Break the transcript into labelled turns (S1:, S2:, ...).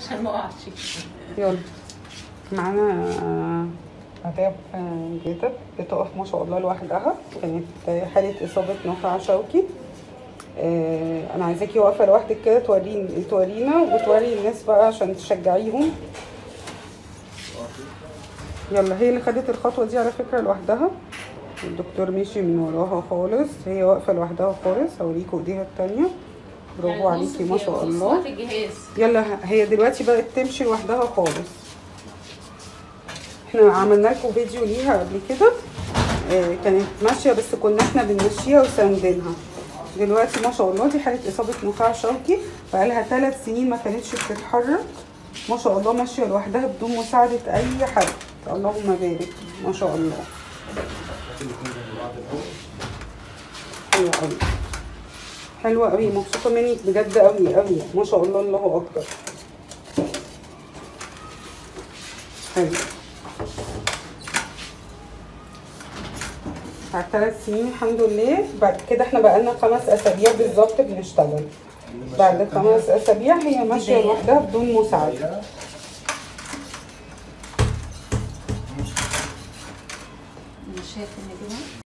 S1: عشان ما اقعش
S2: يلا معانا عتاب جيتب بتقف ما شاء الله لوحدها كانت حالة إصابة نخاع شوكي آه، أنا عايزاكي واقفة لوحدك كده تورين تورينا وتوري الناس بقى عشان تشجعيهم يلا هي اللي خدت الخطوة دي على فكرة لوحدها الدكتور مشي من وراها خالص هي واقفة لوحدها خالص هوريكوا ايديها التانية برافو عليكي ما شاء الله
S1: وقت الجهاز
S2: يلا هي دلوقتي بقت تمشي لوحدها خالص احنا عملنا لكم فيديو ليها قبل كده آه كانت ماشيه بس كنا احنا بنمشيها وساندينها دلوقتي ما شاء الله دي حاله اصابه نخاع شوكي بقالها ثلاث سنين ما كانتش بتتحرك ما شاء الله ماشيه لوحدها بدون مساعده اي حد اللهم بارك ما شاء الله حلوه قوي حلوه قوي مبسوطه منك بجد قوي قوي ما شاء الله الله اكبر حلو بعد ثلاث سنين الحمد لله بعد كده احنا بقالنا خمس اسابيع بالظبط بنشتغل بعد خمس اسابيع هي ماشيه لوحدها بدون مساعده
S1: مش شايف ان دي